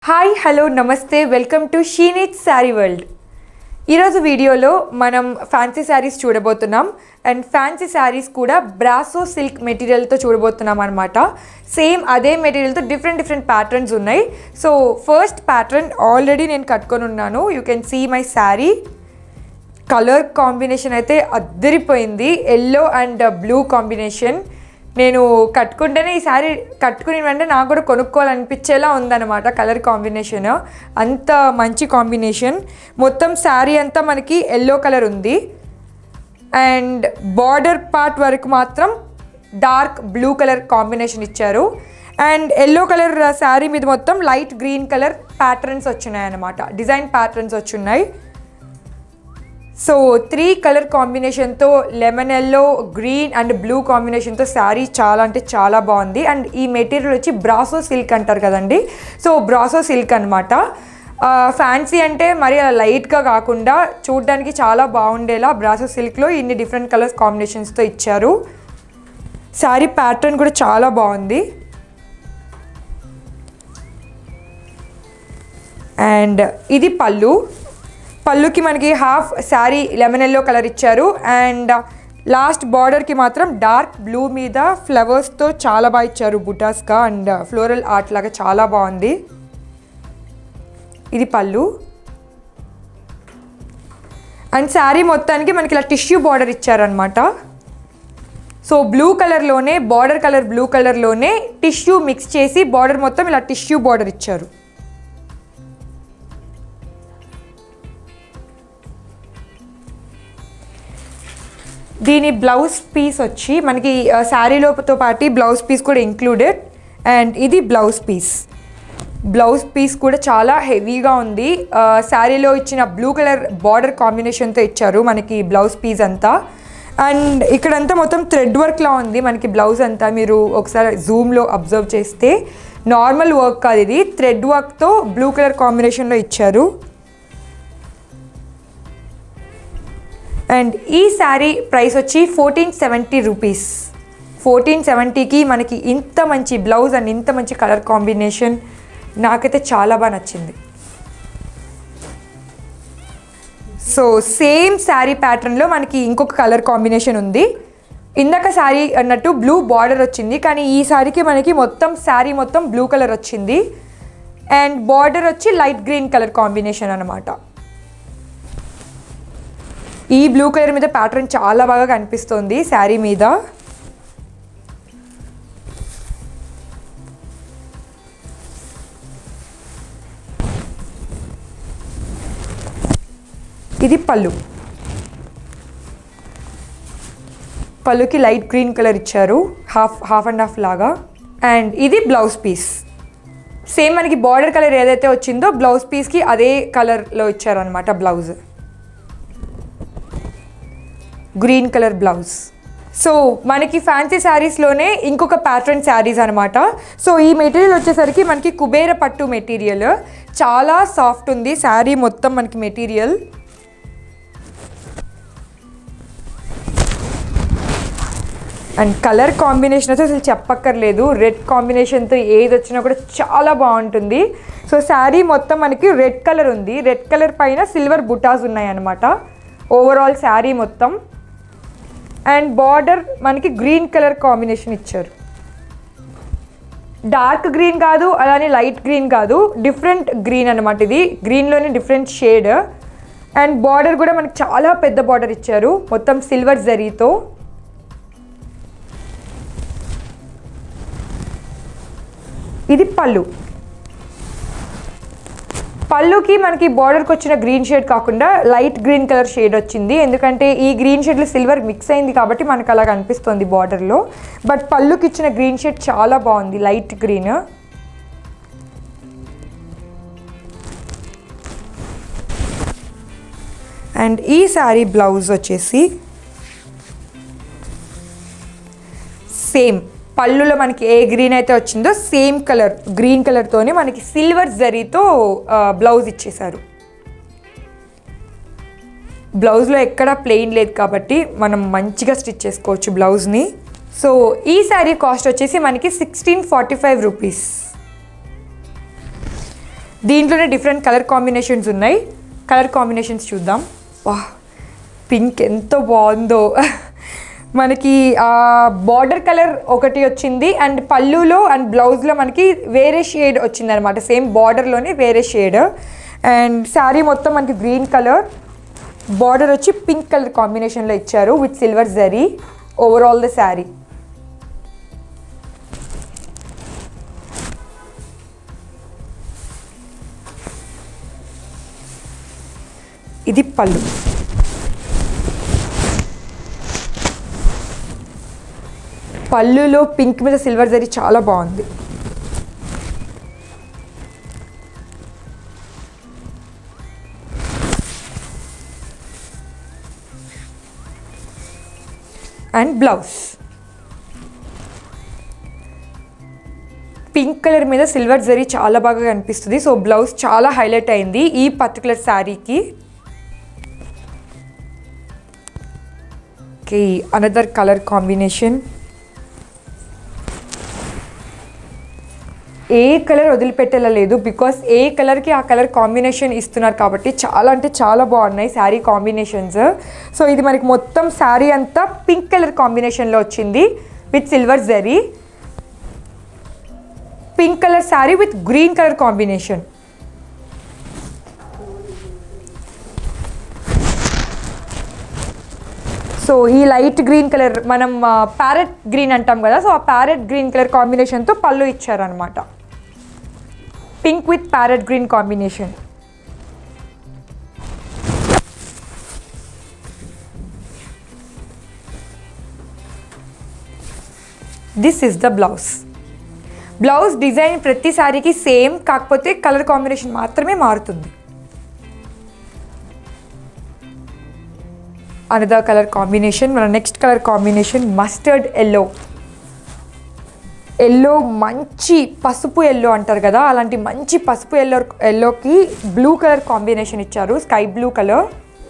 hi hello నమస్తే welcome to షీనిట్ sari world ఈరోజు వీడియోలో మనం ఫ్యాన్సీ శారీస్ చూడబోతున్నాం అండ్ ఫ్యాన్సీ శారీస్ కూడా బ్రాసో సిల్క్ మెటీరియల్తో చూడబోతున్నాం అనమాట సేమ్ అదే మెటీరియల్తో డిఫరెంట్ డిఫరెంట్ ప్యాటర్న్స్ ఉన్నాయి సో ఫస్ట్ ప్యాటర్న్ ఆల్రెడీ నేను కట్టుకొని ఉన్నాను you can see my sari colour combination అయితే అద్దరిపోయింది ఎల్లో అండ్ బ్లూ కాంబినేషన్ నేను కట్టుకుంటేనే ఈ శారీ కట్టుకుని వెంటనే నాకు కూడా కొనుక్కోవాలనిపించేలా ఉందన్నమాట కలర్ కాంబినేషన్ అంత మంచి కాంబినేషన్ మొత్తం శారీ అంతా మనకి ఎల్లో కలర్ ఉంది అండ్ బార్డర్ పార్ట్ వరకు మాత్రం డార్క్ బ్లూ కలర్ కాంబినేషన్ ఇచ్చారు అండ్ ఎల్లో కలర్ శారీ మీద మొత్తం లైట్ గ్రీన్ కలర్ ప్యాటర్న్స్ వచ్చినాయి అన్నమాట డిజైన్ ప్యాటర్న్స్ వచ్చున్నాయి సో త్రీ కలర్ కాంబినేషన్తో lemon yellow green and blue కాంబినేషన్తో శారీ చాలా అంటే చాలా బాగుంది అండ్ ఈ మెటీరియల్ వచ్చి బ్రాసో సిల్క్ అంటారు కదండి సో బ్రాసో సిల్క్ అనమాట ఫ్యాన్సీ అంటే మరి అలా లైట్గా కాకుండా చూడడానికి చాలా బాగుండేలా బ్రాసో సిల్క్లో ఇన్ని డిఫరెంట్ కలర్స్ కాంబినేషన్స్తో ఇచ్చారు శారీ ప్యాటర్న్ కూడా చాలా బాగుంది అండ్ ఇది పళ్ళు పళ్ళుకి మనకి half sari lemon yellow colour ఇచ్చారు అండ్ లాస్ట్ బార్డర్కి మాత్రం డార్క్ బ్లూ మీద ఫ్లవర్స్తో చాలా బాగా ఇచ్చారు బుటాస్గా అండ్ ఫ్లోరల్ ఆర్ట్ లాగా చాలా బాగుంది ఇది పళ్ళు అండ్ శారీ మొత్తానికి మనకి ఇలా టిష్యూ బార్డర్ ఇచ్చారనమాట సో బ్లూ కలర్లోనే బార్డర్ కలర్ బ్లూ కలర్లోనే టిష్యూ మిక్స్ చేసి బార్డర్ మొత్తం ఇలా టిష్యూ బార్డర్ ఇచ్చారు దీని బ్లౌజ్ పీస్ వచ్చి మనకి శారీలోతో పాటు బ్లౌజ్ పీస్ కూడా ఇంక్లూడెడ్ అండ్ ఇది బ్లౌజ్ పీస్ బ్లౌజ్ పీస్ కూడా చాలా హెవీగా ఉంది శారీలో ఇచ్చిన బ్లూ కలర్ బార్డర్ కాంబినేషన్తో ఇచ్చారు మనకి బ్లౌజ్ పీస్ అంతా అండ్ ఇక్కడంతా మొత్తం థ్రెడ్ వర్క్లా ఉంది మనకి బ్లౌజ్ అంతా మీరు ఒకసారి జూమ్లో అబ్జర్వ్ చేస్తే నార్మల్ వర్క్ కాదు ఇది థ్రెడ్ వర్క్తో బ్లూ కలర్ కాంబినేషన్లో ఇచ్చారు అండ్ ఈ శారీ ప్రైస్ వచ్చి ఫోర్టీన్ సెవెంటీ రూపీస్ ఫోర్టీన్ సెవెంటీకి మనకి ఇంత మంచి బ్లౌజ్ అండ్ ఇంత మంచి కలర్ కాంబినేషన్ నాకైతే చాలా బాగా నచ్చింది సో సేమ్ శారీ ప్యాటర్న్లో మనకి ఇంకొక కలర్ కాంబినేషన్ ఉంది ఇందాక శారీ అన్నట్టు బ్లూ బార్డర్ వచ్చింది కానీ ఈ శారీకి మనకి మొత్తం శారీ మొత్తం బ్లూ కలర్ వచ్చింది అండ్ బార్డర్ వచ్చి లైట్ గ్రీన్ కలర్ కాంబినేషన్ అనమాట ఈ బ్లూ కలర్ మీద ప్యాటర్న్ చాలా బాగా కనిపిస్తుంది శారీ మీద ఇది పళ్ళు పళ్ళుకి లైట్ గ్రీన్ కలర్ ఇచ్చారు హాఫ్ హాఫ్ అండ్ హాఫ్ లాగా అండ్ ఇది బ్లౌజ్ పీస్ సేమ్ మనకి బార్డర్ కలర్ ఏదైతే వచ్చిందో బ్లౌజ్ పీస్కి అదే కలర్లో ఇచ్చారనమాట blouse green colour blouse so మనకి ఫ్యాన్సీ శారీస్లోనే ఇంకొక ప్యాటర్న్ శారీస్ అనమాట సో ఈ మెటీరియల్ వచ్చేసరికి మనకి కుబేర పట్టు మెటీరియల్ చాలా సాఫ్ట్ ఉంది శారీ మొత్తం మనకి మెటీరియల్ అండ్ కలర్ కాంబినేషన్ అయితే అసలు చెప్పక్కర్లేదు రెడ్ కాంబినేషన్తో ఏది వచ్చినా కూడా చాలా బాగుంటుంది సో శారీ మొత్తం మనకి రెడ్ కలర్ ఉంది రెడ్ కలర్ పైన సిల్వర్ బుటాస్ ఉన్నాయి అన్నమాట ఓవరాల్ శారీ మొత్తం అండ్ బార్డర్ మనకి గ్రీన్ కలర్ కాంబినేషన్ ఇచ్చారు డార్క్ గ్రీన్ కాదు అలానే లైట్ గ్రీన్ కాదు డిఫరెంట్ గ్రీన్ అనమాట ఇది గ్రీన్లోనే డిఫరెంట్ షేడ్ అండ్ బార్డర్ కూడా మనకి చాలా పెద్ద బార్డర్ ఇచ్చారు మొత్తం సిల్వర్ జరీతో ఇది పళ్ళు పళ్ళుకి మనకి బార్డర్కి వచ్చిన గ్రీన్ షేడ్ కాకుండా లైట్ గ్రీన్ కలర్ షేడ్ వచ్చింది ఎందుకంటే ఈ గ్రీన్ షేడ్లో సిల్వర్ మిక్స్ అయింది కాబట్టి మనకు అలా కనిపిస్తుంది బార్డర్లో బట్ పళ్ళుకి ఇచ్చిన గ్రీన్ షేడ్ చాలా బాగుంది లైట్ గ్రీన్ అండ్ ఈ శారీ బ్లౌజ్ వచ్చేసి సేమ్ పళ్ళులో మనకి ఏ గ్రీన్ అయితే వచ్చిందో సేమ్ కలర్ గ్రీన్ కలర్తోనే మనకి సిల్వర్ జరీతో బ్లౌజ్ ఇచ్చేశారు బ్లౌజ్లో ఎక్కడ ప్లెయిన్ లేదు కాబట్టి మనం మంచిగా స్టిచ్ చేసుకోవచ్చు బ్లౌజ్ని సో ఈ శారీ కాస్ట్ వచ్చేసి మనకి సిక్స్టీన్ ఫార్టీ ఫైవ్ రూపీస్ దీంట్లోనే డిఫరెంట్ కలర్ కాంబినేషన్స్ ఉన్నాయి కలర్ కాంబినేషన్స్ చూద్దాం వా పింక్ ఎంత బాగుందో మనకి బార్డర్ కలర్ ఒకటి వచ్చింది అండ్ పళ్ళులో అండ్ బ్లౌజ్లో మనకి వేరే షేడ్ వచ్చింది అనమాట సేమ్ బార్డర్లోనే వేరే షేడ్ అండ్ శారీ మొత్తం మనకి గ్రీన్ కలర్ బార్డర్ వచ్చి పింక్ కలర్ కాంబినేషన్లో ఇచ్చారు with silver zari overall the sari ఇది పళ్ళు పళ్ళులో పింక్ మీద సిల్వర్ జరీ చాలా బాగుంది అండ్ బ్లౌజ్ పింక్ కలర్ మీద సిల్వర్ జరీ చాలా బాగా కనిపిస్తుంది సో బ్లౌజ్ చాలా హైలైట్ అయింది ఈ పర్టికులర్ శారీకి ఓకే అనదర్ కలర్ కాంబినేషన్ ఏ కలర్ వదిలిపెట్టేలా లేదు బికాస్ ఏ కలర్కి ఆ కలర్ కాంబినేషన్ ఇస్తున్నారు కాబట్టి చాలా అంటే చాలా బాగున్నాయి శారీ కాంబినేషన్స్ సో ఇది మనకి మొత్తం శారీ అంతా పింక్ కలర్ కాంబినేషన్లో వచ్చింది with silver zari pink colour sari with green colour combination so ఈ లైట్ గ్రీన్ కలర్ మనం ప్యారెట్ గ్రీన్ అంటాం కదా సో ఆ ప్యారెట్ గ్రీన్ కలర్ కాంబినేషన్తో పళ్ళు ఇచ్చారనమాట pink with parrot green combination this is the blouse blouse design ప్రతి సారీకి సేమ్ కాకపోతే కలర్ కాంబినేషన్ మాత్రమే మారుతుంది అనదర్ కలర్ కాంబినేషన్ మన next colour combination mustard yellow yellow మంచి పసుపు ఎల్లో అంటారు కదా అలాంటి మంచి పసుపు ఎల్లో ఎల్లోకి బ్లూ కలర్ కాంబినేషన్ ఇచ్చారు స్కై బ్లూ కలర్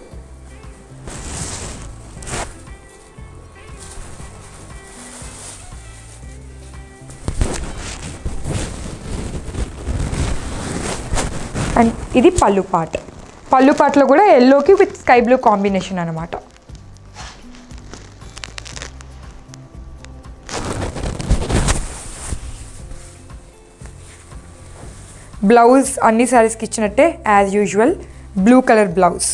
అండ్ ఇది పళ్ళు పాట పళ్ళు పాటలో కూడా ఎల్లోకి విత్ స్కై బ్లూ కాంబినేషన్ అనమాట బ్లౌజ్ అన్ని సారీస్కి ఇచ్చినట్టే as usual blue colour blouse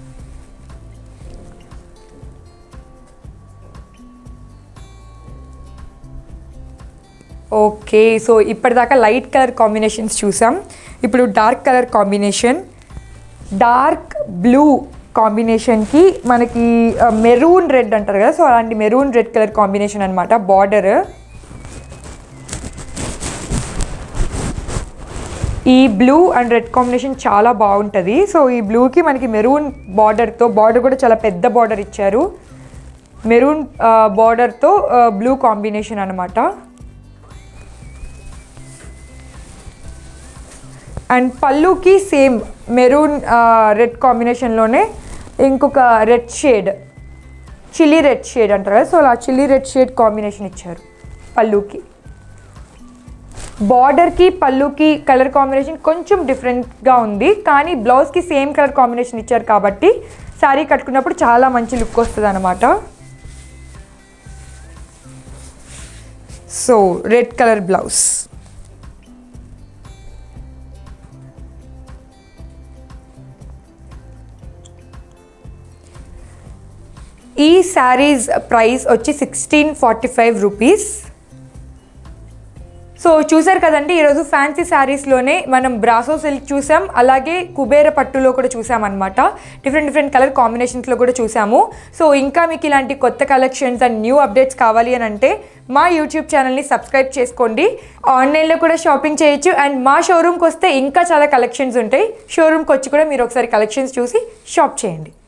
okay so ఇప్పటిదాకా లైట్ కలర్ కాంబినేషన్స్ చూసాం ఇప్పుడు dark colour combination dark blue కాంబినేషన్కి మనకి మెరూన్ రెడ్ అంటారు కదా సో అలాంటి మెరూన్ రెడ్ కలర్ కాంబినేషన్ అనమాట బార్డర్ ఈ బ్లూ అండ్ రెడ్ కాంబినేషన్ చాలా బాగుంటుంది సో ఈ బ్లూకి మనకి మెరూన్ బార్డర్తో బార్డర్ కూడా చాలా పెద్ద బార్డర్ ఇచ్చారు మెరూన్ బార్డర్తో బ్లూ కాంబినేషన్ అనమాట అండ్ పళ్ళుకి సేమ్ మెరూన్ రెడ్ కాంబినేషన్లోనే ఇంకొక red shade chilli red shade అంటారు కదా సో అలా చిల్లీ రెడ్ షేడ్ కాంబినేషన్ ఇచ్చారు పళ్ళుకి బార్డర్కి పళ్ళుకి కలర్ కాంబినేషన్ కొంచెం డిఫరెంట్గా ఉంది కానీ బ్లౌజ్కి సేమ్ కలర్ కాంబినేషన్ ఇచ్చారు కాబట్టి శారీ కట్టుకున్నప్పుడు చాలా మంచి లుక్ వస్తుంది అనమాట సో రెడ్ కలర్ బ్లౌజ్ ఈ శారీస్ ప్రైస్ వచ్చి sixteen forty five rupees so చూసారు కదండి ఈరోజు ఫ్యాన్సీ శారీస్లోనే మనం బ్రాసో సిల్క్ చూసాం అలాగే కుబేర పట్టులో కూడా చూసాం అనమాట డిఫరెంట్ డిఫరెంట్ కలర్ కాంబినేషన్స్లో కూడా చూసాము సో ఇంకా మీకు ఇలాంటి కొత్త కలెక్షన్స్ అండ్ న్యూ అప్డేట్స్ కావాలి అని అంటే మా యూట్యూబ్ ఛానల్ని సబ్స్క్రైబ్ చేసుకోండి ఆన్లైన్లో కూడా షాపింగ్ చేయొచ్చు అండ్ మా షోరూమ్కి వస్తే ఇంకా చాలా కలెక్షన్స్ ఉంటాయి షోరూమ్కి వచ్చి కూడా మీరు ఒకసారి కలెక్షన్స్ చూసి షాప్ చేయండి